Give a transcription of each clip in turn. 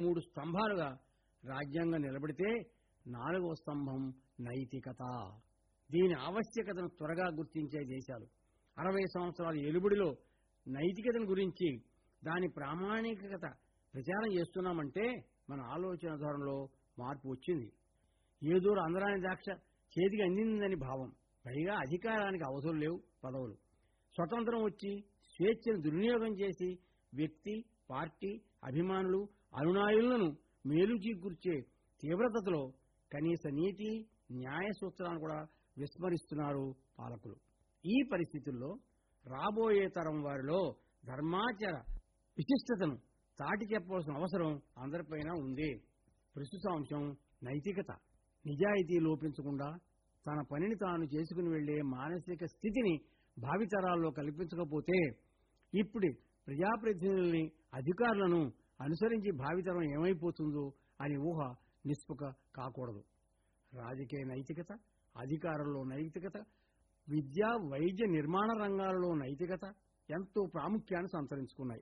మూడు స్తంభాలుగా రాజ్యాంగం నిలబడితే నాలుగవ స్తంభం నైతికత దీని ఆవశ్యకతను త్వరగా గుర్తించే దేశాలు అరవై సంవత్సరాల ఎలుబడిలో నైతికతను గురించి దాని ప్రామాణికత ప్రచారం చేస్తున్నామంటే మన ఆలోచన ధోరణిలో మార్పు వచ్చింది ఏదో అందరాని ద్రాక్ష చేతికి అందిందని భావం పైగా అధికారానికి అవసరం లేవు పదవులు స్వతంత్రం వచ్చి స్వేచ్ఛను దుర్వినియోగం చేసి వ్యక్తి పార్టీ అభిమానులు అనునాయులను మేలు చేకూర్చే తీవ్రతలో కనీస నీతి న్యాయ సూత్రాలను కూడా విస్మరిస్తున్నారు పాలకులు ఈ పరిస్థితుల్లో రాబోయే తరం వారిలో ధర్మాచర విశిష్టతను చాటి చెప్పవలసిన అవసరం అందరిపైన ఉంది ప్రస్తుత అంశం నైతికత నిజాయితీ లోపించకుండా తన పనిని తాను చేసుకుని వెళ్లే మానసిక స్థితిని భావితరాల్లో కల్పించకపోతే ఇప్పుడు ప్రజాప్రతినిధుల్ని అధికారులను అనుసరించి భావితరం ఏమైపోతుందో అని ఊహ నిస్పృక కాకూడదు రాజకీయ నైతికత అధికారంలో నైతికత విద్య వైద్య నిర్మాణ రంగాలలో నైతికత ఎంతో ప్రాముఖ్యాన్ని సంతరించుకున్నాయి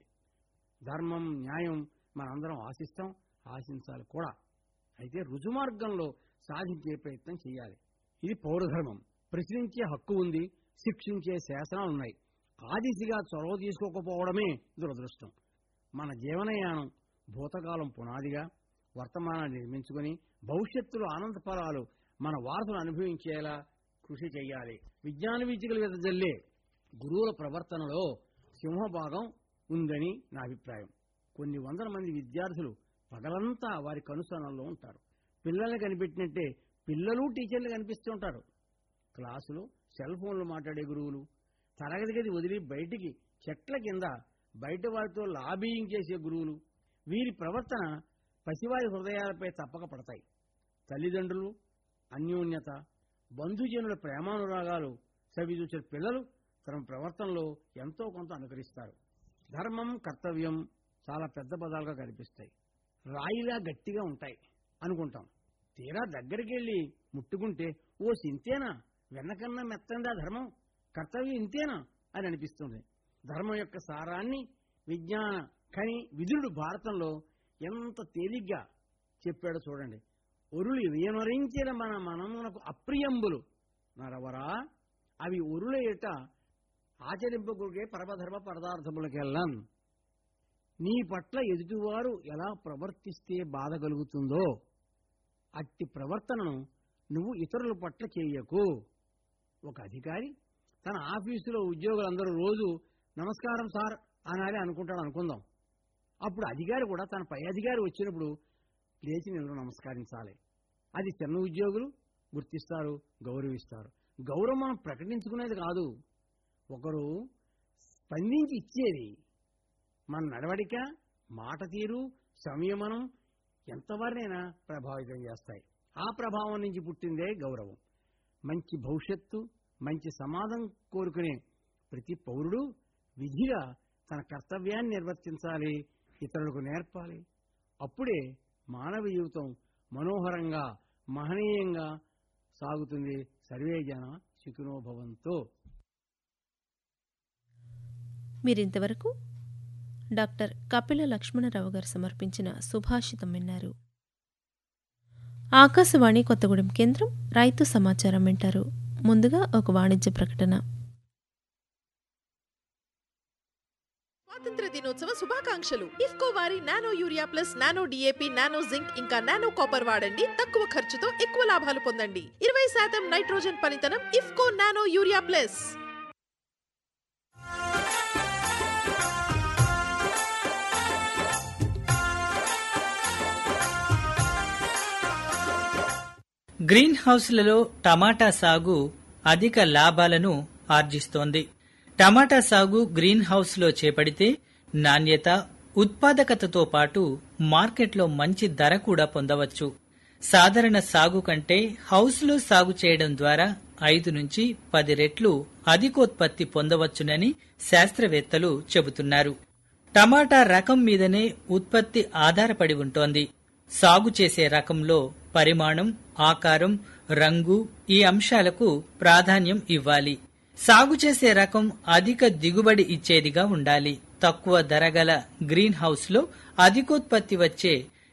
ధర్మం న్యాయం మనందరం ఆశిస్తాం ఆశించాలి కూడా అయితే రుజుమార్గంలో సాధించే ప్రయత్నం చేయాలి ఇది పౌరధర్మం ప్రశ్నించే హక్కు ఉంది శిక్షించే శాసనాలు ఉన్నాయి ఆ దిశగా చొరవ తీసుకోకపోవడమే దురదృష్టం మన జీవనయానం భూతకాలం పునాదిగా వర్తమానాన్ని నిర్మించుకుని భవిష్యత్తులో ఆనంద ఫలాలు మన వారసులు అనుభవించేలా కృషి చేయాలి విజ్ఞాన విద్యలు వెదజల్లే గురువుల ప్రవర్తనలో సింహభాగం ఉందని నా అభిప్రాయం కొన్ని వందల మంది విద్యార్థులు పగలంతా వారి కనుసనల్లో ఉంటారు పిల్లల్ని కనిపెట్టినట్టే పిల్లలు టీచర్లు కనిపిస్తూ ఉంటారు క్లాసులో సెల్ ఫోన్లు మాట్లాడే గురువులు తరగతి గది వదిలి బయటికి చెట్ల కింద బయట వారితో లాబీయింగ్ చేసే గురువులు వీరి ప్రవర్తన పసివారి హృదయాలపై తప్పక పడతాయి తల్లిదండ్రులు అన్యోన్యత బంధుజనుల ప్రేమానురాగాలు సవిచూచిన పిల్లలు తమ ప్రవర్తనలో ఎంతో కొంత అనుకరిస్తారు ధర్మం కర్తవ్యం చాలా పెద్ద పదాలుగా కనిపిస్తాయి రాయిలా గట్టిగా ఉంటాయి అనుకుంటాం తీరా దగ్గరికి వెళ్ళి ముట్టుకుంటే ఓ సింతేనా వెన్నకన్నా మెత్తందా ధర్మం కర్తవ్యం ఇంతేనా అని అనిపిస్తుంది ధర్మం యొక్క సారాన్ని విజ్ఞాన కని విధుడు భారతంలో ఎంత తేలిగ్గా చెప్పాడో చూడండి ఒరులు వినరించిన మన మనమునకు అప్రియంబులు నరవరా అవి ఒరుల ఏట ఆచరింపకూడే పరమధర్మ పదార్థములకెళ్ళం నీ పట్ల ఎదుటివారు ఎలా ప్రవర్తిస్తే బాధ కలుగుతుందో అట్టి ప్రవర్తనను నువ్వు ఇతరుల పట్ల చేయకు ఒక అధికారి తన ఆఫీసులో ఉద్యోగులందరూ రోజు నమస్కారం సార్ అనాలి అనుకుంటాడు అనుకుందాం అప్పుడు అధికారి కూడా తన పై అధికారి వచ్చినప్పుడు లేచి నిలబడి నమస్కరించాలి అది చిన్న ఉద్యోగులు గుర్తిస్తారు గౌరవిస్తారు గౌరవం మనం ప్రకటించుకునేది కాదు ఒకరు స్పందించి ఇచ్చేది మన నడవడిక మాట తీరు సంయమనం ఎంతవరనైనా ప్రభావితం చేస్తాయి ఆ ప్రభావం నుంచి పుట్టిందే గౌరవం మంచి భవిష్యత్తు మంచి సమాధం కోరుకునే ప్రతి పౌరుడు విధిగా తన కర్తవ్యాన్ని నిర్వర్తించాలి ఇతరులకు నేర్పాలి అప్పుడే మానవ జీవితం మనోహరంగా మహనీయంగా సాగుతుంది సర్వే జన సుఖినోభవంతో మీరింతవరకు డాక్టర్ కపిల లక్ష్మణరావు గారు సమర్పించిన సుభాషితం విన్నారు ఆకాశవాణి కొత్తగూడెం కేంద్రం రైతు సమాచారం వింటారు ముందుగా ఒక వాణిజ్య ప్రకటన స్వాతంత్ర దినోత్సవ శుభాకాంక్షలు ఇఫ్కో వారి nano urea plus nano DAP nano zinc ఇంకా నానో కాపర్ వాడండి తక్కువ ఖర్చుతో ఎక్కువ లాభాలు పొందండి ఇరవై శాతం నైట్రోజన్ పనితనం IFFCO nano urea plus green హౌస్లలో టమాటా సాగు అధిక లాభాలను ఆర్జిస్తోంది టమాటా సాగు గ్రీన్ హౌస్లో చేపడితే నాణ్యత ఉత్పాదకతతో పాటు మార్కెట్లో మంచి ధర కూడా పొందవచ్చు సాధారణ సాగు కంటే హౌస్లో సాగు చేయడం ద్వారా ఐదు నుంచి పది రెట్లు అధికోత్పత్తి పొందవచ్చునని శాస్త్రవేత్తలు చెబుతున్నారు టమాటా రకం మీదనే ఉత్పత్తి ఆధారపడి ఉంటోంది సాగు చేసే రకంలో పరిమాణం ఆకారం రంగు ఈ అంశాలకు ప్రాధాన్యం ఇవ్వాలి సాగు చేసే రకం అధిక దిగుబడి ఇచ్చేదిగా ఉండాలి తక్కువ ధర గల గ్రీన్ హౌస్ లో అధికోత్పత్తి వచ్చే